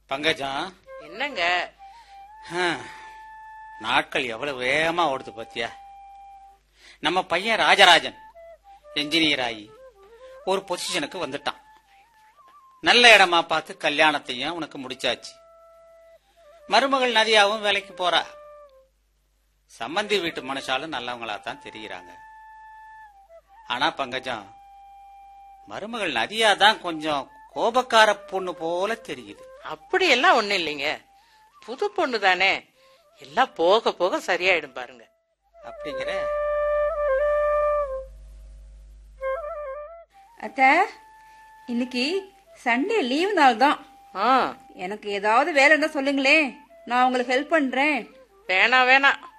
பங்கஜம் என்னங்க ஹம், நாட்கள் எவ்வளவு வேகமா ஓடுது பாத்தியா நம்ம பையன் ராஜராஜன் என்ஜினியர் ஆகி ஒரு பொசிஷனுக்கு வந்துட்டான் நல்ல இடமா பார்த்து கல்யாணத்தையும் உனக்கு முடிச்சாச்சு மருமகள் நதியாவும் வேலைக்கு போறா சம்பந்தி வீட்டு மனுஷாலும் நல்லவங்களா தான் தெரியுறாங்க ஆனா பங்கஜம் மருமகள் நதியா தான் கொஞ்சம் கோபக்கார பொண்ணு போல தெரியுது அப்படி எல்லாம் ஒண்ணு இல்லைங்க புது பொண்ணு தானே எல்லாம் போக போக சரியாயிடும் பாருங்க அப்படிங்கிற அத்த இன்னைக்கு சண்டே லீவ் நாள் தான் ஆ எனக்கு ஏதாவது வேலை இருந்தா சொல்லுங்களேன் நான் உங்களுக்கு ஹெல்ப் பண்றேன் வேணாம் வேணாம்